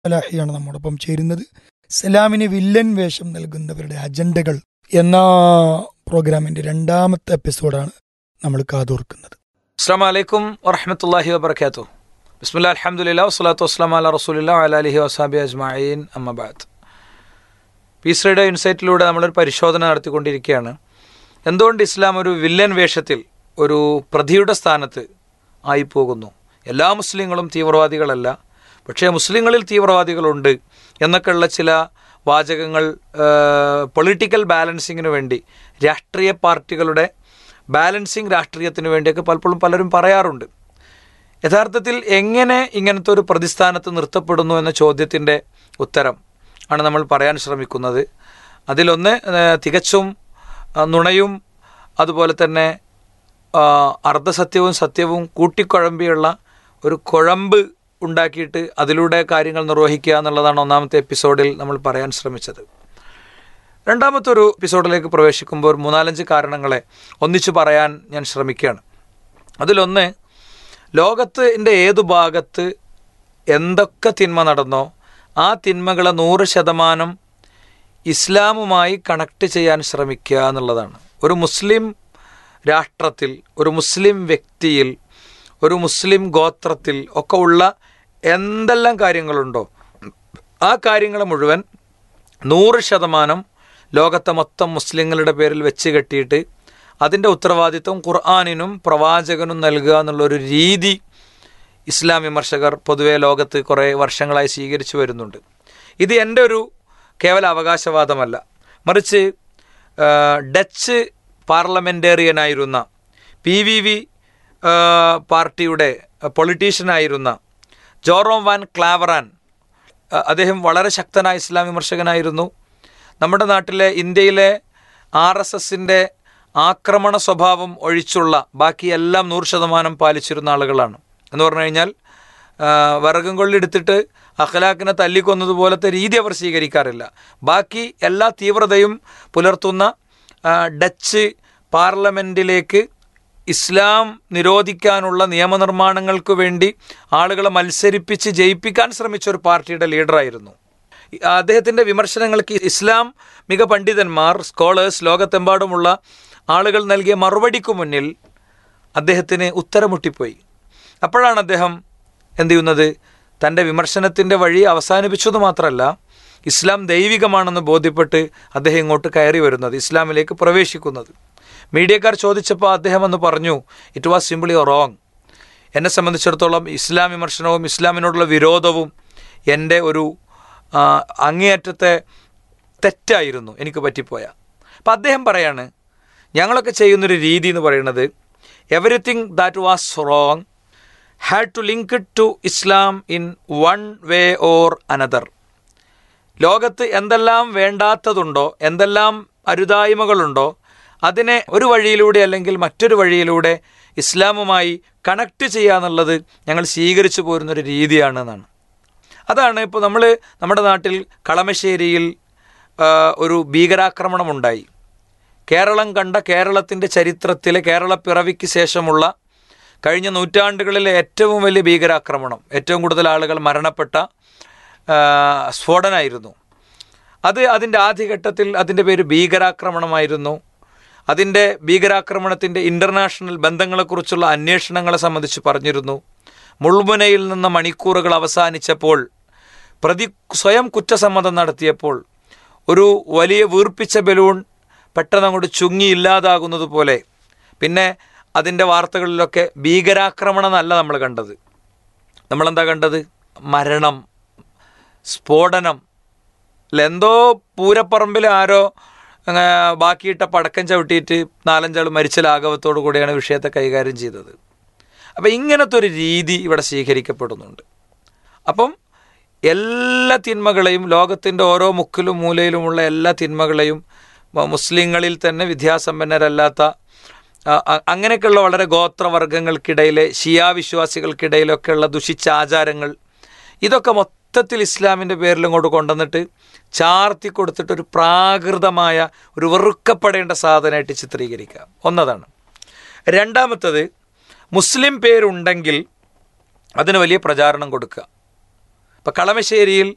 ഫലാഹിയാണ് നമ്മോടൊപ്പം ചേരുന്നത് സലാമിന് വില്ലൻ വേഷം നൽകുന്നവരുടെ അജണ്ടകൾ എന്ന പ്രോഗ്രാമിന്റെ രണ്ടാമത്തെ എപ്പിസോഡാണ് നമ്മൾ കാതോർക്കുന്നത് അസ്സാം വലൈക്കും വറഹമത്തല്ലാഹി വബർക്കാത്തു ബിസ്മില്ലാ അലഹമുല്ലാ വസ്സലാത്തു വസ്സലാം അല റസൂലില്ലാ അല അലഹി വസാബി അജ്മായീൻ അമ്മബാദ് പീസ് റേഡിയോ ഇൻസൈറ്റിലൂടെ നമ്മളൊരു പരിശോധന നടത്തിക്കൊണ്ടിരിക്കുകയാണ് എന്തുകൊണ്ട് ഇസ്ലാം ഒരു വില്ലൻ വേഷത്തിൽ ഒരു പ്രതിയുടെ സ്ഥാനത്ത് ആയിപ്പോകുന്നു എല്ലാ മുസ്ലിങ്ങളും തീവ്രവാദികളല്ല പക്ഷേ മുസ്ലിങ്ങളിൽ തീവ്രവാദികളുണ്ട് എന്നൊക്കെയുള്ള ചില വാചകങ്ങൾ പൊളിറ്റിക്കൽ ബാലൻസിങ്ങിന് വേണ്ടി രാഷ്ട്രീയ പാർട്ടികളുടെ ബാലൻസിങ് രാഷ്ട്രീയത്തിന് വേണ്ടിയൊക്കെ പലപ്പോഴും പലരും പറയാറുണ്ട് യഥാർത്ഥത്തിൽ എങ്ങനെ ഇങ്ങനത്തെ ഒരു പ്രതിസ്ഥാനത്ത് നിർത്തപ്പെടുന്നു എന്ന ചോദ്യത്തിൻ്റെ ഉത്തരം ആണ് നമ്മൾ പറയാൻ ശ്രമിക്കുന്നത് അതിലൊന്ന് ഏഹ്, തികച്ചും ആ, നുണയും അതുപോലെ തന്നെ ആ, അർദ്ധസത്യവും സത്യവും കൂട്ടിക്കുഴമ്പിയുള്ള ഒരു കുഴമ്പ് ഉണ്ടാക്കിയിട്ട് അതിലൂടെ കാര്യങ്ങൾ നിർവഹിക്കുക എന്നുള്ളതാണ് ഒന്നാമത്തെ എപ്പിസോഡിൽ നമ്മൾ പറയാൻ ശ്രമിച്ചത് രണ്ടാമത്തെ ഒരു എപ്പിസോഡിലേക്ക് പ്രവേശിക്കുമ്പോൾ ഒരു മൂന്നാലഞ്ച് കാരണങ്ങളെ ഒന്നിച്ചു പറയാൻ ഞാൻ ശ്രമിക്കുകയാണ് അതിലൊന്ന് ലോകത്തിൻ്റെ ഏതു ഭാഗത്ത് എന്തൊക്കെ തിന്മ നടന്നോ ആ തിന്മകളെ നൂറ് ശതമാനം ഇസ്ലാമുമായി കണക്ട് ചെയ്യാൻ ശ്രമിക്കുക എന്നുള്ളതാണ് ഒരു മുസ്ലിം രാഷ്ട്രത്തിൽ ഒരു മുസ്ലിം വ്യക്തിയിൽ ഒരു മുസ്ലിം ഗോത്രത്തിൽ ഒക്കെ ഉള്ള എന്തെല്ലാം കാര്യങ്ങളുണ്ടോ ആ കാര്യങ്ങൾ മുഴുവൻ നൂറ് ശതമാനം ലോകത്തെ മൊത്തം മുസ്ലിങ്ങളുടെ പേരിൽ വെച്ച് കെട്ടിയിട്ട് അതിൻ്റെ ഉത്തരവാദിത്വം ഖുർആാനിനും പ്രവാചകനും നൽകുക എന്നുള്ളൊരു രീതി ഇസ്ലാം വിമർശകർ പൊതുവെ ലോകത്ത് കുറേ വർഷങ്ങളായി സ്വീകരിച്ചു വരുന്നുണ്ട് ഇത് എൻ്റെ ഒരു കേവല അവകാശവാദമല്ല മറിച്ച് ആ, ഡച്ച് പാർലമെൻറ്റേറിയനായിരുന്ന പി വി വി പാർട്ടിയുടെ പൊളിറ്റീഷ്യനായിരുന്ന ജോറോം വാൻ ക്ലാവറാൻ അ- അദ്ദേഹം വളരെ ശക്തനായ ഇസ്ലാം വിമർശകനായിരുന്നു നമ്മുടെ നാട്ടിലെ ഇന്ത്യയിലെ ആർ എസ് എസിൻ്റെ ആക്രമണ സ്വഭാവം ഒഴിച്ചുള്ള ബാക്കി എല്ലാം നൂറ് ശതമാനം പാലിച്ചിരുന്ന ആളുകളാണ് എന്ന് പറഞ്ഞു കഴിഞ്ഞാൽ ആ, വിറകും കൊള്ളിയെടുത്തിട്ട് അഖലാഖിനെ തല്ലിക്കൊന്നതുപോലത്തെ രീതി അവർ സ്വീകരിക്കാറില്ല ബാക്കി എല്ലാ തീവ്രതയും പുലർത്തുന്ന ആ, ഡച്ച് പാർലമെൻറ്റിലേക്ക് ഇസ്ലാം നിരോധിക്കാനുള്ള നിയമനിർമ്മാണങ്ങൾക്ക് വേണ്ടി ആളുകളെ മത്സരിപ്പിച്ച് ജയിപ്പിക്കാൻ ശ്രമിച്ച ഒരു പാർട്ടിയുടെ ലീഡറായിരുന്നു ഈ- അദ്ദേഹത്തിൻ്റെ വിമർശനങ്ങൾക്ക് ഇസ്ലാം മിക പണ്ഡിതന്മാർ സ്കോളേഴ്സ് ലോകത്തെമ്പാടുമുള്ള ആളുകൾ നൽകിയ മറുപടിക്കു മുന്നിൽ അദ്ദേഹത്തിന് ഉത്തരമുട്ടിപ്പോയി അപ്പോഴാണ് അദ്ദേഹം എന്ത് ചെയ്യുന്നത് തൻ്റെ വിമർശനത്തിൻ്റെ വഴി അവസാനിപ്പിച്ചത് മാത്രമല്ല ഇസ്ലാം ദൈവികമാണെന്ന് ബോധ്യപ്പെട്ട് അദ്ദേഹം ഇങ്ങോട്ട് കയറി വരുന്നത് ഇസ്ലാമിലേക്ക് പ്രവേശിക്കുന്നത് മീഡിയക്കാർ ചോദിച്ചപ്പോൾ അദ്ദേഹം എന്ന് പറഞ്ഞു ഇറ്റ് വാസ് സിംപിളി റോങ് എന്നെ സംബന്ധിച്ചിടത്തോളം ഇസ്ലാം വിമർശനവും ഇസ്ലാമിനോടുള്ള വിരോധവും എൻ്റെ ഒരു ആ, അങ്ങേയറ്റത്തെ തെറ്റായിരുന്നു എനിക്ക് പറ്റിപ്പോയ അപ്പം അദ്ദേഹം പറയാണ് ഞങ്ങളൊക്കെ ചെയ്യുന്നൊരു രീതി എന്ന് പറയുന്നത് everything that was wrong had to link it to Islam in one way or another ലോകത്ത് എന്തെല്ലാം വേണ്ടാത്തതുണ്ടോ എന്തെല്ലാം അരുതായ്മകളുണ്ടോ അതിനെ ഒരു വഴിയിലൂടെ അല്ലെങ്കിൽ മറ്റൊരു വഴിയിലൂടെ ഇസ്ലാമുമായി കണക്ട് ചെയ്യുക എന്നുള്ളത് ഞങ്ങൾ സ്വീകരിച്ചു പോരുന്നൊരു രീതിയാണ് എന്നാണ് അതാണ് ഇപ്പോൾ നമ്മൾ നമ്മുടെ നാട്ടിൽ കളമശ്ശേരിയിൽ ആ, ഒരു ഭീകരാക്രമണം ഉണ്ടായി കേരളം കണ്ട കേരളത്തിൻ്റെ ചരിത്രത്തിലെ കേരള പിറവിക്ക് ശേഷമുള്ള കഴിഞ്ഞ നൂറ്റാണ്ടുകളിലെ ഏറ്റവും വലിയ ഭീകരാക്രമണം ഏറ്റവും കൂടുതൽ ആളുകൾ മരണപ്പെട്ട ആ, സ്ഫോടനമായിരുന്നു അത് അതിൻ്റെ ആദ്യഘട്ടത്തിൽ അതിൻ്റെ പേര് ഭീകരാക്രമണമായിരുന്നു അതിൻ്റെ ഭീകരാക്രമണത്തിൻ്റെ ഇൻ്റർനാഷണൽ ബന്ധങ്ങളെക്കുറിച്ചുള്ള അന്വേഷണങ്ങളെ സംബന്ധിച്ച് പറഞ്ഞിരുന്നു മുൾമുനയിൽ നിന്ന് മണിക്കൂറുകൾ അവസാനിച്ചപ്പോൾ പ്രതി സ്വയം കുറ്റസമ്മതം നടത്തിയപ്പോൾ ഒരു വലിയ വീർപ്പിച്ച ബലൂൺ പെട്ടെന്ന് അങ്ങോട്ട് ചുങ്ങി ഇല്ലാതാകുന്നത് പോലെ പിന്നെ അതിൻ്റെ വാർത്തകളിലൊക്കെ ഭീകരാക്രമണം എന്നല്ല നമ്മൾ കണ്ടത് നമ്മളെന്താ കണ്ടത് മരണം സ്ഫോടനം അല്ല എന്തോ പൂരപ്പറമ്പിൽ ആരോ അങ്ങ് ബാക്കിയിട്ട പടക്കം ചവിട്ടിയിട്ട് നാലഞ്ചാൾ മരിച്ച ലാഘവത്തോടു കൂടിയാണ് വിഷയത്തെ കൈകാര്യം ചെയ്തത് അപ്പം ഇങ്ങനത്തെ ഒരു രീതി ഇവിടെ സ്വീകരിക്കപ്പെടുന്നുണ്ട് അപ്പം എല്ലാ തിന്മകളെയും ലോകത്തിൻ്റെ ഓരോ മുക്കിലും മൂലയിലുമുള്ള എല്ലാ തിന്മകളെയും മ- മുസ്ലിങ്ങളിൽ തന്നെ വിദ്യാസമ്പന്നരല്ലാത്ത ആ, അ- അങ്ങനെയൊക്കെയുള്ള വളരെ ഗോത്രവർഗങ്ങൾക്കിടയിലെ ഷിയാ വിശ്വാസികൾക്കിടയിലൊക്കെയുള്ള ദുഷിച്ച ആചാരങ്ങൾ ഇതൊക്കെ മൊത്തത്തിൽ ഇസ്ലാമിൻ്റെ പേരിൽ ഇങ്ങോട്ട് കൊണ്ടുവന്നിട്ട് ചാർത്തി കൊടുത്തിട്ട് ഒരു പ്രാകൃതമായ ഒരു വെറുക്കപ്പെടേണ്ട സാധനമായിട്ട് ചിത്രീകരിക്കുക ഒന്നതാണ് രണ്ടാമത്തത് മുസ്ലിം പേരുണ്ടെങ്കിൽ അതിന് വലിയ പ്രചാരണം കൊടുക്കുക ഇപ്പം കളമശ്ശേരിയിൽ